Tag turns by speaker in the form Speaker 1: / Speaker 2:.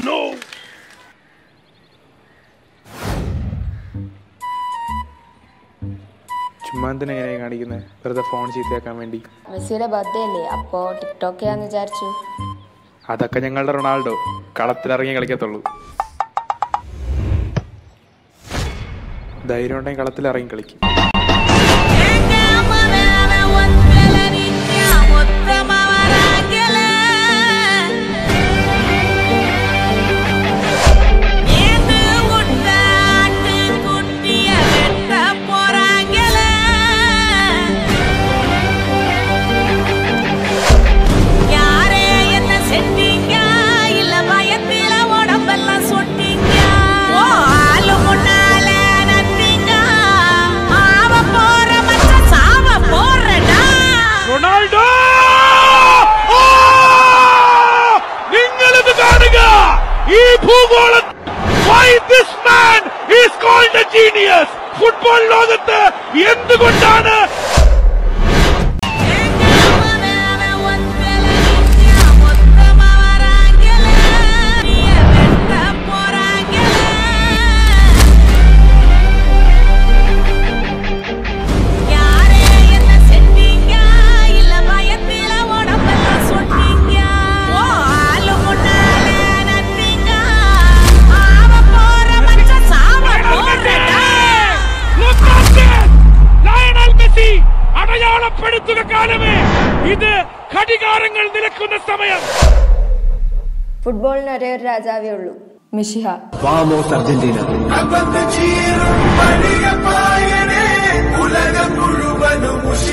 Speaker 1: ചുമ്മാ എന്തിനാ ഇങ്ങനെ കാണിക്കുന്നത് വെറുതെ ഫോൺ ചീത്തയാക്കാൻ വേണ്ടി
Speaker 2: മെസ്സിയുടെ ബർത്ത്ഡേ അല്ലേ അപ്പോ ടിക്ടോക്ക് ചെയ്യാന്ന് വിചാരിച്ചു
Speaker 1: അതൊക്കെ ഞങ്ങളുടെ റൊണാൾഡോ കളത്തിലിറങ്ങി കളിക്കത്തുള്ളൂ ധൈര്യം ഉണ്ടെങ്കിൽ കളത്തിലിറങ്ങി കളിക്കും
Speaker 3: റൊണാൾഡോ നിങ്ങളിത് കാണുക ഈ ഭൂഗോള Why this man is called a genius? Football ലോകത്ത് എന്തുകൊണ്ടാണ് Look at this! Lionel Messi അടയാളപ്പെടുത്തുക കാലമേ ഇത് ഘടികാരങ്ങൾ നിലക്കുന്ന സമയം
Speaker 2: ഫുട്ബോളിന് ഒരേ ഒരു രാജാവേ ഉള്ളൂ മിഷിഹ
Speaker 4: Vamos Argentina.
Speaker 5: അകത്ത് ചീറും പണിയ പായനെ ഉലകം മുഴുവനും